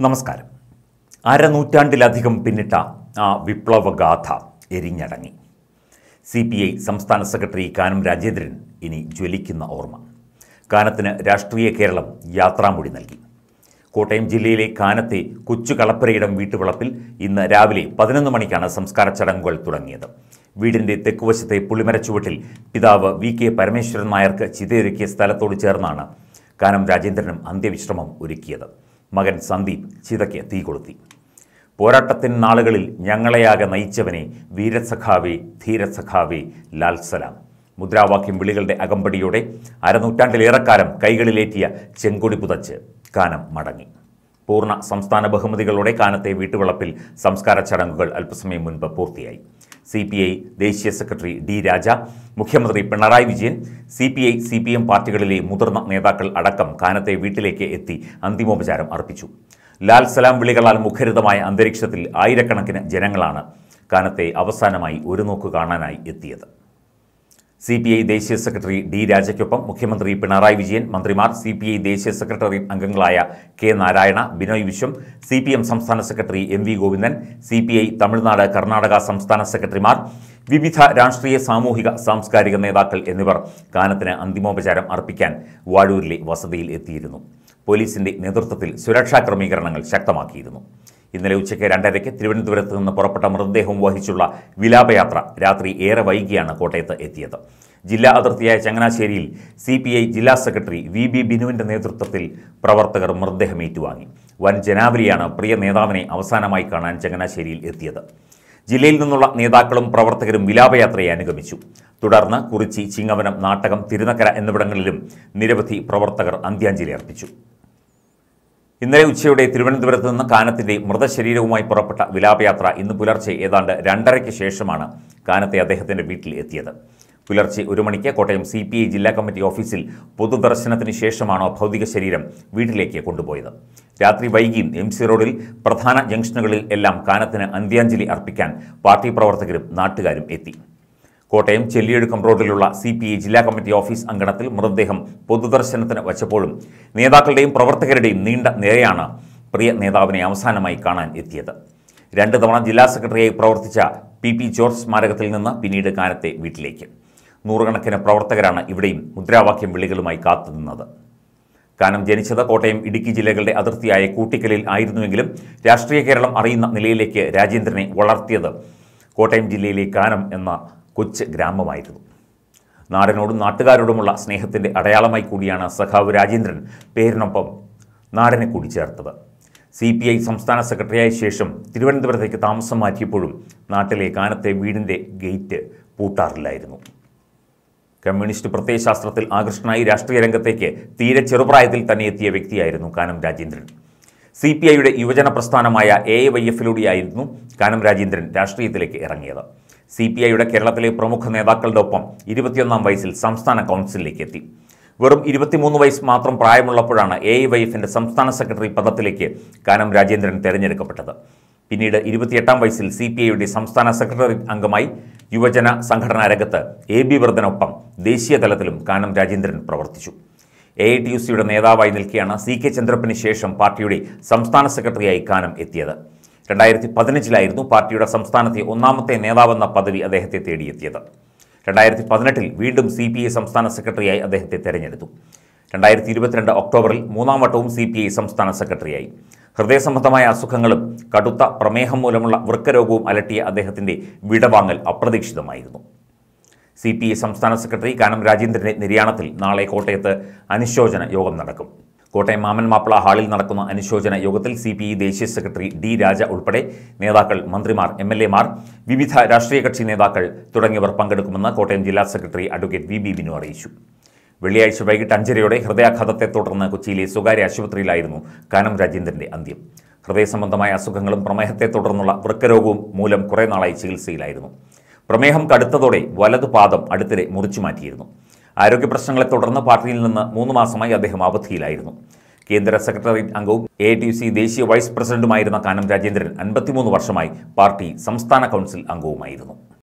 നമസ്കാരം അരനൂറ്റാണ്ടിലധികം പിന്നിട്ട ആ വിപ്ലവഗാഥ എരിഞ്ഞടങ്ങി സി പി ഐ സംസ്ഥാന സെക്രട്ടറി കാനം രാജേന്ദ്രൻ ഇനി ജ്വലിക്കുന്ന ഓർമ്മ കാനത്തിന് രാഷ്ട്രീയ കേരളം യാത്രാമൊഴി നൽകി കോട്ടയം ജില്ലയിലെ കാനത്തെ കൊച്ചു കളപ്പരയിടം വീട്ടുവളപ്പിൽ ഇന്ന് രാവിലെ പതിനൊന്ന് മണിക്കാണ് സംസ്കാര ചടങ്ങുകൾ തുടങ്ങിയത് വീടിന്റെ തെക്കുവശത്തെ പുളിമരച്ചുവട്ടിൽ പിതാവ് വി കെ പരമേശ്വരൻ നായർക്ക് ചിതയൊരുക്കിയ സ്ഥലത്തോട് ചേർന്നാണ് കാനം രാജേന്ദ്രനും അന്ത്യവിശ്രമം ഒരുക്കിയത് മകൻ സന്ദീപ് ചിതയ്ക്ക് തീ കൊളുത്തി പോരാട്ടത്തിൻ നാളുകളിൽ ഞങ്ങളെയാകെ നയിച്ചവനെ വീരസഖാവേ ധീരസഖാവേ ലാൽ സലാം മുദ്രാവാക്യം വിളികളുടെ അകമ്പടിയോടെ അരനൂറ്റാണ്ടിലേറെക്കാലം കൈകളിലേറ്റിയ ചെങ്കൊടി പുതച്ച് കാനം മടങ്ങി പൂർണ്ണ സംസ്ഥാന ബഹുമതികളോടെ കാനത്തെ വീട്ടുവളപ്പിൽ സംസ്കാര ചടങ്ങുകൾ അല്പസമയം മുൻപ് പൂർത്തിയായി സി പി ഐ ദേശീയ സെക്രട്ടറി ഡി രാജ മുഖ്യമന്ത്രി Pinarayi Vijayan C P I C P M പാർട്ടികളിലെ മുതിർന്ന നേതാക്കൾ അടക്കം കാനത്തെ വീട്ടിലേക്ക് എത്തി അന്തിമോപചാരം അർപ്പിച്ചു ലാൽ സലാം വിളികളാൽ മുഖരിതമായ അന്തരീക്ഷത്തിൽ ആയിരക്കണക്കിന് ജനങ്ങളാണ് കാനത്തെ അവസാനമായി ഒരു നോക്ക് കാണാനായി എത്തിയത് സി പി ഐ ദേശീയ സെക്രട്ടറി ഡി രാജയ്ക്കൊപ്പം മുഖ്യമന്ത്രി പിണറായി വിജയൻ മന്ത്രിമാർ സി പി ഐ ദേശീയ സെക്രട്ടറി അംഗങ്ങളായ K Narayana Binoy Viswam C P M സംസ്ഥാന secretary M V Govindan C P I Tamil Nadu Karnataka സംസ്ഥാന സെക്രട്ടറിമാർ വിവിധ രാഷ്ട്രീയ സാമൂഹിക സാംസ്കാരിക നേതാക്കൾ എന്നിവർ കാനത്തിന് അന്തിമോപചാരം അർപ്പിക്കാൻ വാഴൂരിലെ വസതിയിൽ എത്തിയിരുന്നു പോലീസിന്റെ നേതൃത്വത്തിൽ സുരക്ഷാ ക്രമീകരണങ്ങൾ ശക്തമാക്കിയിരുന്നു ഇന്നലെ ഉച്ചയ്ക്ക് രണ്ടരയ്ക്ക് തിരുവനന്തപുരത്ത് നിന്ന് പുറപ്പെട്ട മൃതദേഹം വഹിച്ചുള്ള വിലാപയാത്ര രാത്രി ഏറെ വൈകിയാണ് കോട്ടയത്ത് എത്തിയത് ജില്ലാ അതിർത്തിയായ ചങ്ങനാശ്ശേരിയിൽ സി പി ഐ ജില്ലാ സെക്രട്ടറി വി ബി ബിനുവിന്റെ നേതൃത്വത്തിൽ പ്രവർത്തകർ മൃതദേഹം ഏറ്റുവാങ്ങി വൻ ജനാവലിയാണ് പ്രിയ നേതാവിനെ അവസാനമായി കാണാൻ ചങ്ങനാശ്ശേരിയിൽ എത്തിയത് ജില്ലയിൽ നിന്നുള്ള നേതാക്കളും പ്രവർത്തകരും വിലാപയാത്രയെ അനുഗമിച്ചു തുടർന്ന് കുറിച്ചി ചിങ്ങവനം നാട്ടകം തിരുനക്കര എന്നിവിടങ്ങളിലും നിരവധി പ്രവർത്തകർ അന്ത്യാഞ്ജലി അർപ്പിച്ചു ഇന്നലെ ഉച്ചയോടെ തിരുവനന്തപുരത്ത് നിന്ന് കാനത്തിന്റെ മൃതശരീരവുമായി പുറപ്പെട്ട വിലാപയാത്ര ഇന്ന് പുലർച്ചെ ഏതാണ്ട് രണ്ടരയ്ക്ക് ശേഷമാണ് കാനത്തെ അദ്ദേഹത്തിന്റെ വീട്ടിൽ എത്തിയത് പുലർച്ചെ ഒരു മണിക്ക് കോട്ടയം സി പി ഐ ജില്ലാ കമ്മിറ്റി ഓഫീസിൽ പൊതുദർശനത്തിന് ശേഷമാണോ ഭൗതിക ശരീരം വീട്ടിലേക്ക് കൊണ്ടുപോയത് രാത്രി വൈകിയും എം സി റോഡിൽ പ്രധാന ജംഗ്ഷനുകളിൽ എല്ലാം കാനത്തിന് അന്ത്യാഞ്ജലി അർപ്പിക്കാൻ പാർട്ടി പ്രവർത്തകരും നാട്ടുകാരും എത്തി കോട്ടയം ചെല്ലിയെടുക്കം റോഡിലുള്ള സി പി ഐ ജില്ലാ കമ്മിറ്റി ഓഫീസ് അങ്കണത്തിൽ മൃതദേഹം പൊതുദർശനത്തിന് വച്ചപ്പോഴും നേതാക്കളുടെയും പ്രവർത്തകരുടെയും നീണ്ട നിരയാണ് പ്രിയ നേതാവിനെ അവസാനമായി കാണാൻ എത്തിയത് രണ്ട് തവണ ജില്ലാ സെക്രട്ടറിയായി പ്രവർത്തിച്ച പി പി ജോർജ് സ്മാരകത്തിൽ നിന്ന് പിന്നീട് കാലത്തെ വീട്ടിലേക്ക് നൂറുകണക്കിന് പ്രവർത്തകരാണ് ഇവിടെയും മുദ്രാവാക്യം വിളികളുമായി കാത്തുനിന്നത് കാനം ജനിച്ചത് കോട്ടയം ഇടുക്കി ജില്ലകളുടെ അതിർത്തിയായ കൂട്ടിക്കലിൽ ആയിരുന്നുവെങ്കിലും രാഷ്ട്രീയ കേരളം അറിയുന്ന നിലയിലേക്ക് രാജേന്ദ്രനെ വളർത്തിയത് കോട്ടയം ജില്ലയിലെ കാനം എന്ന കൊച്ച് ഗ്രാമമായിരുന്നു നാടിനോടും നാട്ടുകാരോടുമുള്ള സ്നേഹത്തിൻ്റെ അടയാളമായി കൂടിയാണ് സഖാവ് രാജേന്ദ്രൻ പേരിനൊപ്പം നാടിനെ കൂടി ചേർത്തത് സി പി ഐ സംസ്ഥാന സെക്രട്ടറിയായ ശേഷം തിരുവനന്തപുരത്തേക്ക് താമസം മാറ്റിയപ്പോഴും നാട്ടിലെ കാനത്തെ വീടിൻ്റെ ഗേറ്റ് പൂട്ടാറില്ലായിരുന്നു കമ്മ്യൂണിസ്റ്റ് പ്രത്യയശാസ്ത്രത്തിൽ ആകൃഷ്ടനായി രാഷ്ട്രീയ രംഗത്തേക്ക് തീരെ ചെറുപ്രായത്തിൽ തന്നെ എത്തിയ വ്യക്തിയായിരുന്നു കാനം രാജേന്ദ്രൻ സി പി ഐയുടെ യുവജന പ്രസ്ഥാനമായ എ വൈ എഫിലൂടെയായിരുന്നു കാനം രാജേന്ദ്രൻ രാഷ്ട്രീയത്തിലേക്ക് ഇറങ്ങിയത് സി പി ഐയുടെ കേരളത്തിലെ പ്രമുഖ നേതാക്കളുടെ ഒപ്പം ഇരുപത്തിയൊന്നാം വയസ്സിൽ സംസ്ഥാന കൗൺസിലിലേക്ക് എത്തി വെറും ഇരുപത്തിമൂന്ന് വയസ്സ് മാത്രം പ്രായമുള്ളപ്പോഴാണ് എ വൈ എഫിൻ്റെ സംസ്ഥാന സെക്രട്ടറി പദത്തിലേക്ക് കാനം രാജേന്ദ്രൻ തെരഞ്ഞെടുക്കപ്പെട്ടത് പിന്നീട് ഇരുപത്തിയെട്ടാം വയസ്സിൽ സി പി ഐയുടെ സംസ്ഥാന സെക്രട്ടറി അംഗമായി യുവജന സംഘടനാ രംഗത്ത് എ ബി വർദ്ധനൊപ്പം ദേശീയ തലത്തിലും കാനം രാജേന്ദ്രൻ പ്രവർത്തിച്ചു എ ഐ ടി യു സിയുടെ നേതാവായി നിൽക്കെയാണ് സി കെ ചന്ദ്രപ്പന് ശേഷം പാർട്ടിയുടെ സംസ്ഥാന സെക്രട്ടറിയായി കാനം എത്തിയത് രണ്ടായിരത്തി പതിനഞ്ചിലായിരുന്നു പാർട്ടിയുടെ സംസ്ഥാനത്തെ ഒന്നാമത്തെ നേതാവെന്ന പദവി അദ്ദേഹത്തെ തേടിയെത്തിയത് രണ്ടായിരത്തി പതിനെട്ടിൽ വീണ്ടും സി പി ഐ സംസ്ഥാന സെക്രട്ടറിയായി അദ്ദേഹത്തെ തെരഞ്ഞെടുത്തു രണ്ടായിരത്തി ഇരുപത്തിരണ്ട് ഒക്ടോബറിൽ മൂന്നാം വട്ടവും സി പി ഐ സംസ്ഥാന സെക്രട്ടറിയായി ഹൃദയസംബന്ധമായ അസുഖങ്ങളും കടുത്ത പ്രമേഹം മൂലമുള്ള വൃക്കരോഗവും അലട്ടിയ അദ്ദേഹത്തിൻ്റെ വിടവാങ്ങൽ അപ്രതീക്ഷിതമായിരുന്നു സി പി ഐ സംസ്ഥാന സെക്രട്ടറി കാനം രാജേന്ദ്രന്റെ നിര്യാണത്തിൽ നാളെ കോട്ടയത്ത് അനുശോചന യോഗം നടക്കും കോട്ടയം മാമൻ മാപ്പിള ഹാളിൽ നടക്കുന്ന അനുശോചന യോഗത്തിൽ സി പി ഐ ദേശീയ സെക്രട്ടറി ഡി രാജ ഉൾപ്പെടെ നേതാക്കൾ മന്ത്രിമാർ എം എൽ എമാർ വിവിധ രാഷ്ട്രീയ കക്ഷി നേതാക്കൾ തുടങ്ങിയവർ പങ്കെടുക്കുമെന്ന് കോട്ടയം ജില്ലാ secretary advocate V B Binu അറിയിച്ചു വെള്ളിയാഴ്ച വൈകിട്ട് അഞ്ചരയോടെ ഹൃദയാഘാതത്തെ തുടർന്ന് കൊച്ചിയിലെ സ്വകാര്യ ആശുപത്രിയിലായിരുന്നു കാനം രാജേന്ദ്രന്റെ അന്ത്യം ഹൃദയ സംബന്ധമായ അസുഖങ്ങളും പ്രമേഹത്തെ തുടർന്നുള്ള വൃക്കരോഗവും മൂലം കുറേ നാളായി ചികിത്സയിലായിരുന്നു പ്രമേഹം കടുത്തതോടെ വലതു പാദം അടുത്തിടെ മുറിച്ചു മാറ്റിയിരുന്നു ആരോഗ്യ പ്രശ്നങ്ങളെ തുടർന്ന് പാർട്ടിയിൽ നിന്ന് മൂന്ന് മാസമായി അദ്ദേഹം അവധിയിലായിരുന്നു കേന്ദ്ര സെക്രട്ടേറിയറ്റ് അംഗവും എ ടി സി ദേശീയ വൈസ് പ്രസിഡന്റുമായിരുന്ന കാനം രാജേന്ദ്രൻ അൻപത്തിമൂന്ന് വർഷമായി പാർട്ടി സംസ്ഥാന കൗൺസിൽ അംഗവുമായിരുന്നു